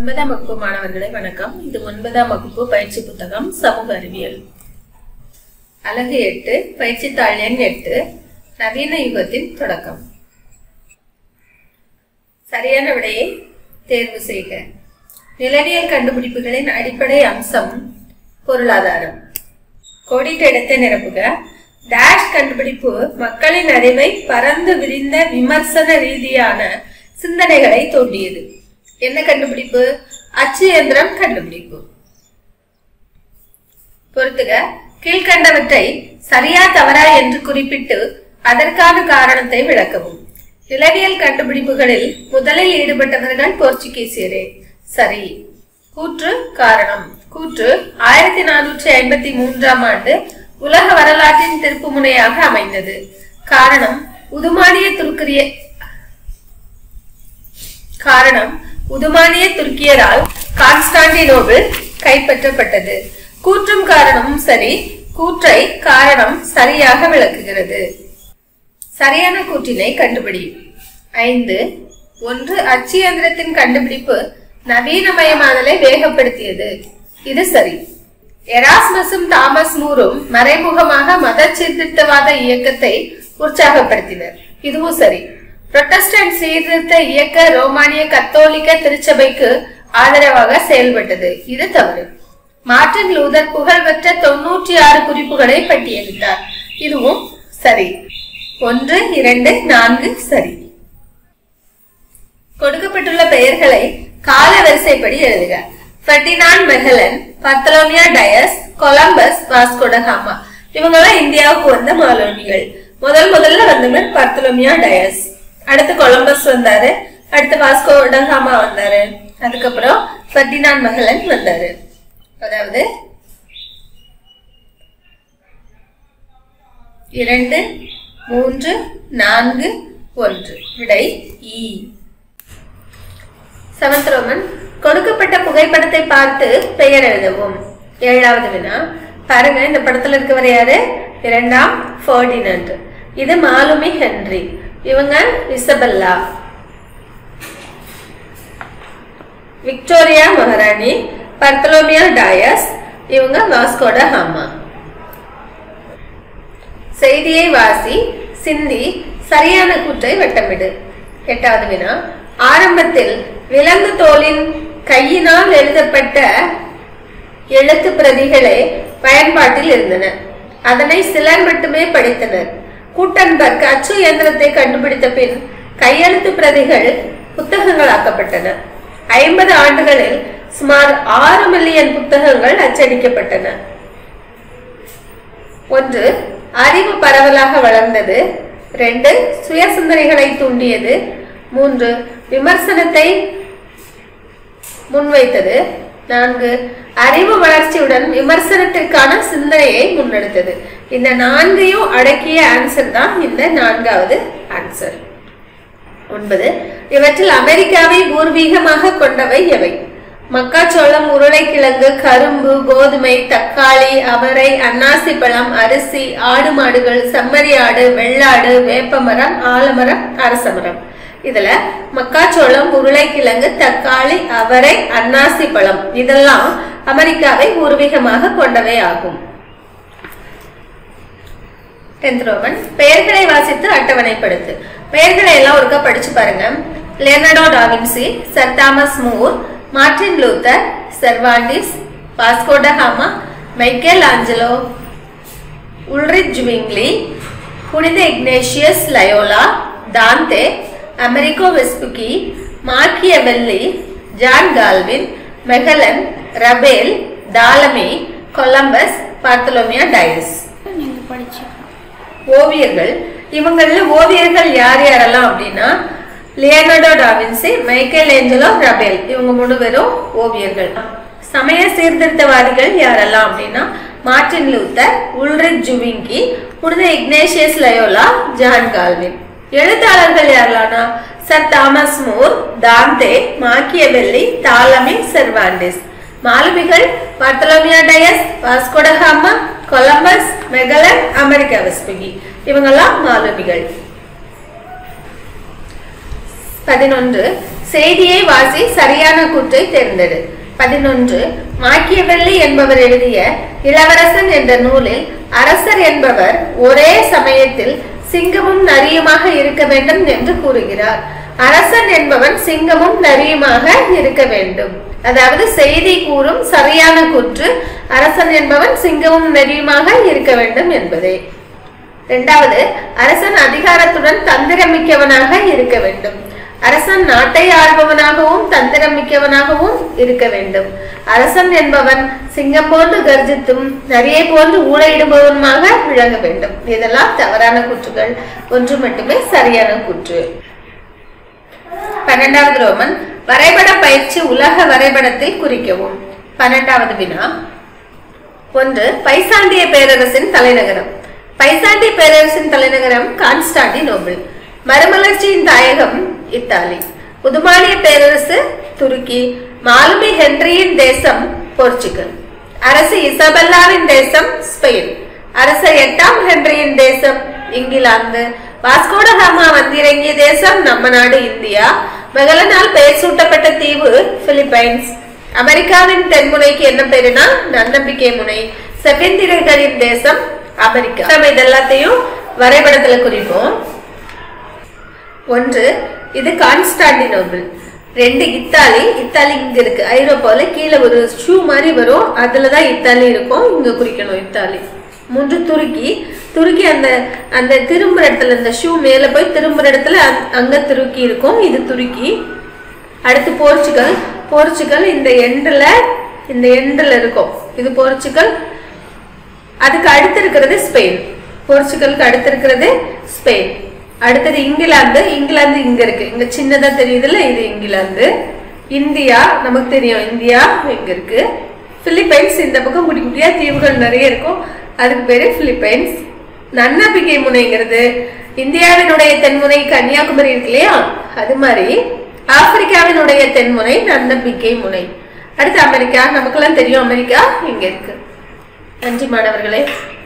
ஒன்பதாம் வகுப்பு மாணவர்களே வணக்கம் இது ஒன்பதாம் வகுப்பு பயிற்சி புத்தகம் சமூக அறிவியல் அலகு எட்டு பயிற்சி தாள் எண் எட்டு நவீன யுகத்தின் தொடக்கம் சரியான விடையை தேர்வு செய்க நிலவியல் கண்டுபிடிப்புகளின் அடிப்படை அம்சம் பொருளாதாரம் கோடிட்ட இடத்தை நிரப்புக டேஷ் கண்டுபிடிப்பு மக்களின் அறிவை பரந்து விரிந்த விமர்சன ரீதியான சிந்தனைகளை தூண்டியது என்ன கண்டுபிடிப்பு அச்சு இயந்திரம் கண்டுபிடிப்பு பொறுத்துக கீழ்கண்டவற்றை சரியா தவறா என்று குறிப்பிட்டு அதற்கான காரணத்தை விளக்கவும் நிலவியல் கண்டுபிடிப்புகளில் முதலில் ஈடுபட்டவர்கள் போர்ச்சுகீசியரே சரி கூற்று காரணம் கூற்று ஆயிரத்தி நானூற்றி ஐம்பத்தி மூன்றாம் ஆண்டு உலக வரலாற்றின் திருப்பு முனையாக அமைந்தது காரணம் உதுமானிய துருக்கிய காரணம் உதுமானிய துருக்கியரால் கான்ஸ்டாண்டினோபிள் கைப்பற்றப்பட்டது கூற்றும் காரணமும் சரி கூற்றை காரணம் சரியாக விளக்குகிறது சரியான கூற்றினை கண்டுபிடி ஐந்து ஒன்று அச்சு இயந்திரத்தின் கண்டுபிடிப்பு நவீனமயமாதலை வேகப்படுத்தியது இது சரி எராஸ்மஸும் தாமஸ் மூரும் மறைமுகமாக மத சீர்திருத்தவாத இயக்கத்தை உற்சாகப்படுத்தினர் இதுவும் சரி புரொட்டஸ்டன்ட் சீர்திருத்த இயக்க ரோமானிய கத்தோலிக்க திருச்சபைக்கு ஆதரவாக செயல்பட்டது இது தவறு மார்டின் லூதர் புகழ்பெற்ற தொன்னூற்றி ஆறு குறிப்புகளை பட்டியலிட்டார் இதுவும் சரி ஒன்று இரண்டு நான்கு சரி கொடுக்கப்பட்டுள்ள பெயர்களை கால வரிசைப்படி எழுதுக Ferdinand Magellan Bartholomew Dias Columbus Vasco da Gama இவங்கெல்லாம் இந்தியாவுக்கு வந்த மாலோனிகள் முதல் முதல்ல வந்தவர் பர்த்தலோமியா டயஸ் அடுத்து கொலம்பஸ் வந்தாரு அடுத்து வாஸ்கோ டகாமா வந்தாரு அதுக்கப்புறம் ஃபெர்டினாண்ட் மெஹலன் வந்தாரு அதாவது இரண்டு மூன்று நான்கு ஒன்று விடை இ செவன்த் ரோமன் கொடுக்கப்பட்ட புகைப்படத்தை பார்த்து பெயர் எழுதவும் ஏழாவது வினா பாருங்க இந்த படத்துல இருக்கவர் யாரு இரண்டாம் ஃபர்டினண்ட் இது மாலுமி ஹென்றி இவங்க இசபெல்லா விக்டோரியா மகாராணி பர்த்தலோமியா டயஸ் இவங்க வாஸ்கோட ஹாமா செய்தியை வாசி சிந்தி சரியான கூற்றை வட்டமிடு எட்டாவது வினா ஆரம்பத்தில் விலங்கு தோலின் கையினால் எழுதப்பட்ட எழுத்து பிரதிகளே பயன்பாட்டில் இருந்தன அதனை சிலர் மட்டுமே படித்தனர் கூட்டன்பர்க் அச்சு இயந்திரத்தை கண்டுபிடித்த பின் கையெழுத்து பிரதிகள் புத்தகங்களாக்கப்பட்டன ஐம்பது ஆண்டுகளில் சுமார் ஆறு மில்லியன் புத்தகங்கள் அச்சடிக்கப்பட்டன ஒன்று அறிவு பரவலாக வளர்ந்தது ரெண்டு சுய சிந்தனைகளை தூண்டியது மூன்று விமர்சனத்தை முன்வைத்தது நான்கு அறிவு வளர்ச்சியுடன் விமர்சனத்திற்கான சிந்தனையை முன்னெடுத்தது இந்த நான்கையும் அடக்கிய ஆன்சர் தான் இந்த நான்காவது ஆன்சர் ஒன்பது இவற்றில் அமெரிக்காவை பூர்வீகமாக கொண்டவை எவை மக்காச்சோளம் உருளைக்கிழங்கு கரும்பு கோதுமை தக்காளி அவரை அன்னாசி பழம் அரிசி ஆடு மாடுகள் செம்மறி ஆடு வெள்ளாடு வேப்பமரம் ஆலமரம் அரசமரம் இதுல மக்காச்சோளம் உருளைக்கிழங்கு தக்காளி அவரை அன்னாசி பழம் இதெல்லாம் அமெரிக்காவை பூர்வீகமாக கொண்டவை ஆகும் டென்த் ரோமன் பெயர்களை வாசித்து அட்டவணைப்படுத்து பெயர்களை எல்லாம் ஒருக்கா படிச்சு பாருங்க Leonardo da Vinci Sir Thomas More Martin Luther Cervantes Vasco da Gama Michelangelo Ulrich Zwingli புனித Ignatius Loyola Dante Amerigo Vespucci Machiavelli John Calvin Magellan Raphael Ptolemy Columbus Bartholomew Dias நீங்க படிச்சு ஓவியர்கள் இவங்கள ஓவியர்கள் யார் யாரெல்லாம் அப்படின்னா Leonardo da Vinci Michelangelo Raphael இவங்க மூணு பேரும் ஓவியர்கள் சமய சீர்திருத்தவாதிகள் யாரெல்லாம் அப்படின்னா மார்டின் லூத்தர் உல்ரிச் ஜுவிங்கி புனித இக்னேஷியஸ் லயோலா ஜான் கால்வின் எழுத்தாளர்கள் யாரெல்லாம்னா Sir Thomas More Dante Machiavelli Ptolemy Cervantes மாலுமிகள் Bartholomew Dias Vasco da Gama Columbus Magellan Amerigo Vespucci இவங்கெல்லாம் மாலுமிகள் பதினொன்று செய்தியை வாசி சரியான கூற்றை தேர்ந்தெடு பதினொன்று மாக்கியவெள்ளி என்பவர் எழுதிய இளவரசன் என்ற நூலில் அரசர் என்பவர் ஒரே சமயத்தில் சிங்கமும் நரியுமாக இருக்க வேண்டும் என்று கூறுகிறார் அரசன் என்பவன் சிங்கமும் நரியுமாக இருக்க வேண்டும் அதாவது செய்தி கூறும் சரியான கூற்று அரசன் என்பவன் சிங்கமும் நரியுமாக இருக்க வேண்டும் என்பதே இரண்டாவது அரசன் அதிகாரத்துடன் தந்திரமிக்கவனாக இருக்க வேண்டும் அரசன் நாட்டை ஆள்பவனாகவும் தந்திரமிக்கவனாகவும் இருக்க வேண்டும் அரசன் என்பவன் சிங்கம் போன்று கர்ஜித்தும் நரியை போன்று ஊழையிடுபவனுமாக விளங்க வேண்டும் இதெல்லாம் தவறான கூற்றுகள் ஒன்று மட்டுமே சரியான கூற்று பன்னெண்டாவது ரோமன் வரைபட பயிற்சி உலக வரைபடத்தில் குறிக்கவும் பன்னெண்டாவது வினா ஒன்று பைசாண்டிய பேரரசின் தலைநகரம் பைசாண்டிய பேரரசின் தலைநகரம் கான்ஸ்டாண்டினோபிள் மறுமலர்ச்சியின் தாயகம் இத்தாலி உதுமானிய பேரரசு துருக்கி மாலுமி ஹென்ரியின் தேசம் போர்ச்சுகல் அரசு இசபெல்லாவின் தேசம் ஸ்பெயின் அரச எட்டாம் ஹென்ரியின் தேசம் இங்கிலாந்து வாஸ்கோடகாமா வந்திறங்கிய தேசம் நம்ம நாடு இந்தியா மெகலனால் பெயர் சூட்டப்பட்ட தீவு பிலிப்பைன்ஸ் அமெரிக்காவின் தென்முனைக்கு என்ன பேருனா நன்னம்பிக்கை முனை செவ்வந்திரர்களின் தேசம் அமெரிக்கா நம்ம இதெல்லாத்தையும் வரைபடத்துல குறிப்போம் ஒன்று இது கான்ஸ்டாண்டினோபிள் ரெண்டு இத்தாலி இத்தாலி இங்க இருக்கு ஐரோப்பால கீழே ஒரு ஷூ மாதிரி வரும் அதுலதான் இத்தாலி இருக்கும் இங்க குறிக்கணும் இத்தாலி மூன்று துருக்கி துருக்கி அந்த அந்த திரும்புற இடத்துல இந்த ஷூ மேல போய் திரும்புற இடத்துல அங்க- அங்க துருக்கி இருக்கும் இது துருக்கி அடுத்து போர்ச்சுகல் போர்ச்சுகல் இந்த எண்டில் இந்த எண்டில் இருக்கும் இது போர்ச்சுகல் அதுக்கு அடுத்து இருக்கிறது ஸ்பெயின் போர்ச்சுகலுக்கு அடுத்து இருக்கிறது ஸ்பெயின் அடுத்தது இங்கிலாந்து இங்கிலாந்து இங்க இருக்கு இங்க சின்னதா தெரியுதுல்ல இது இங்கிலாந்து இந்தியா நமக்கு தெரியும் இந்தியா இங்க இருக்கு பிலிப்பைன்ஸ் இந்த பக்கம் குட்டி குட்டியா தீவுகள் நிறைய இருக்கும் அதுக்கு பேரு பிலிப்பைன்ஸ் நன்னம்பிக்கை முனைங்கிறது இந்தியாவினுடைய தென்முனை கன்னியாகுமரி இருக்கு இல்லையா அது மாதிரி ஆப்பிரிக்காவினுடைய தென்முனை நன்னம்பிக்கை முனை அடுத்து அமெரிக்கா நமக்கெல்லாம் தெரியும் அமெரிக்கா இங்க இருக்கு நன்றி மாணவர்களே